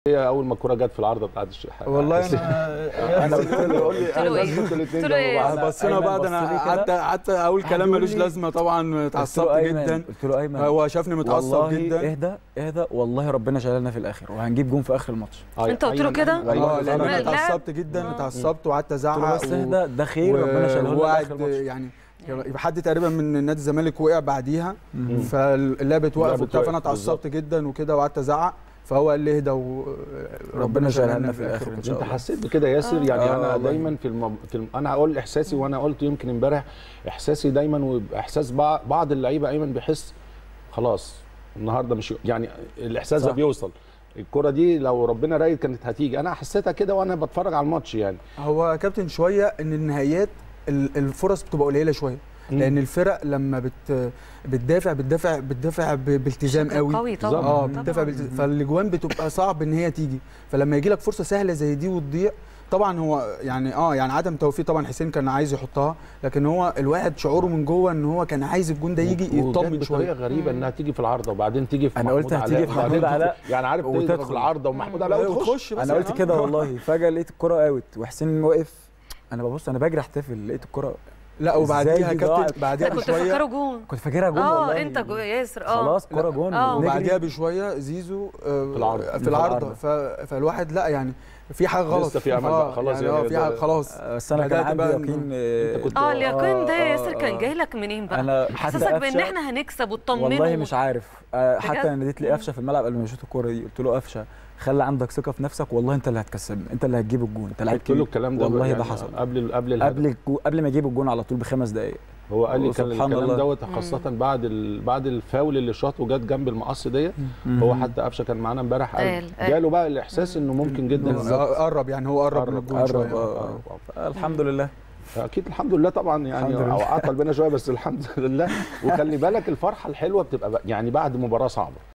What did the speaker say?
هي اول ما الكوره جت في العارضه بتاعت الشحات والله انا انا قلت له قول لي قلت له انا إيه؟ قلت الاثنين قلت له إيه؟ جنب بعض بصينا أيمن بعض بص انا لي كده. قعدت قعدت اقول كلام هتقول ملوش لي- لازمه طبعا قلت اتعصبت له أيمن جدا قلت له ايمن هو شافني متعصب والله جدا اهدى اهدى والله ربنا شايلنا في الاخر وهنجيب جون في اخر الماتش آه، أنت قلت له أيمن- كده؟ أيمن اه لان فعلا. انا لا. اتعصبت جدا آه. اتعصبت وقعدت قلت له ازعق بس و- اهدى ده خير ربنا شايلنا في اخر وقعد الماتش يعني حد تقريبا من نادي الزمالك وقع بعديها مم. فاللعبه اتوقف اللعبة وبتاع فانا اتوقف، اتعصبت جدا وكده وقعدت ازعق فهو قال لي اهدى وربنا شايلها شايلنا لنا في الآخر إن شاء انت الله. حسيت بكده يا ياسر آه. يعني آه انا والله. دايما في, الم... في الم... انا هقول احساسي وانا قلت يمكن امبارح احساسي دايما واحساس بعض, بعض اللعيبه ايمن بيحس خلاص النهارده مش يعني الاحساس ده صح. بيوصل الكره دي لو ربنا رايد كانت هتيجي انا حسيتها كده وانا بتفرج على الماتش يعني هو يا كابتن شويه ان النهايات ال- الفرص بتبقى قليله شويه لان الفرق لما بت بتدافع بتدافع بتدافع ب- بالتزام بشكل قوي قوي طبعا اه طبعاً. بتدافع بالتزام فالاجوان بتبقى صعب ان هي تيجي فلما يجي لك فرصه سهله زي دي وتضيع طبعا هو يعني اه يعني عدم توفيق طبعا حسين كان عايز يحطها لكن هو الواحد شعوره من جوه ان هو كان عايز الجون ده يجي وجت يطمن بطريقه شويه غريبه انها تيجي في العارضه وبعدين تيجي في أنا محمود قلت هتيجي علاء في وبعدين محمود علاء تدخل- يعني عارف تدخل وتدخل. في العارضه ومحمود علاء وتخش وتخش انا مثلاً، قلت آه. كده والله فجاه لقيت الكره اوت وحسين واقف انا ببص انا بجري احتفل لقيت الكره لا وبعديها إزاي دي ضاعت؟ كابتن بعديها لا كنت بشويه فاكره جون كنت فاكرها جون اه والله انت جو ياسر اه خلاص كره جون آه. نجري. وبعديها بشويه زيزو آه، في العارضة. في في العارضه العارضة. ف- فالواحد لا يعني في حاجه غلط لسه في أمل آه، بقى، خلاص يعني يعني اه في ده- حاجه خلاص آه، بس انا كان بدأت عندي بقى إن- يقين أنت كنت- اه اليقين ده يا آه، ياسر كان آه. جاي لك منين بقى؟ انا حتى احساسك بان قفشة- احنا هنكسب وتطمنوا والله مش عارف آه، حتى بجد؟ انا اديت لي قفشه في الملعب قبل ما يشوط الكوره دي قلت له قفشه خلي عندك ثقه في نفسك والله انت اللي هتكسبني انت اللي هتجيب الجون انت لعيب قلت له كبير الكلام ده والله يعني ده حصل قبل قبل الهدف. قبل الجو- قبل ما يجيب الجون على طول بخمس دقائق هو قال لي كان سبحان الكلام الله. دوت خاصة بعد ال... بعد الفاول اللي شاطه جت جنب المقص ديت هو حتى قفشه كان معانا امبارح قال قال- قال. جاله بقى الاحساس انه ممكن جدا آه، قرب يعني هو قرب من الجون قرب شويه آه، آه. الحمد لله اكيد الحمد لله طبعا يعني الحمد لله. عطل بينا شويه بس الحمد لله وخلي بالك الفرحه الحلوه بتبقى بقى- يعني بعد مباراه صعبه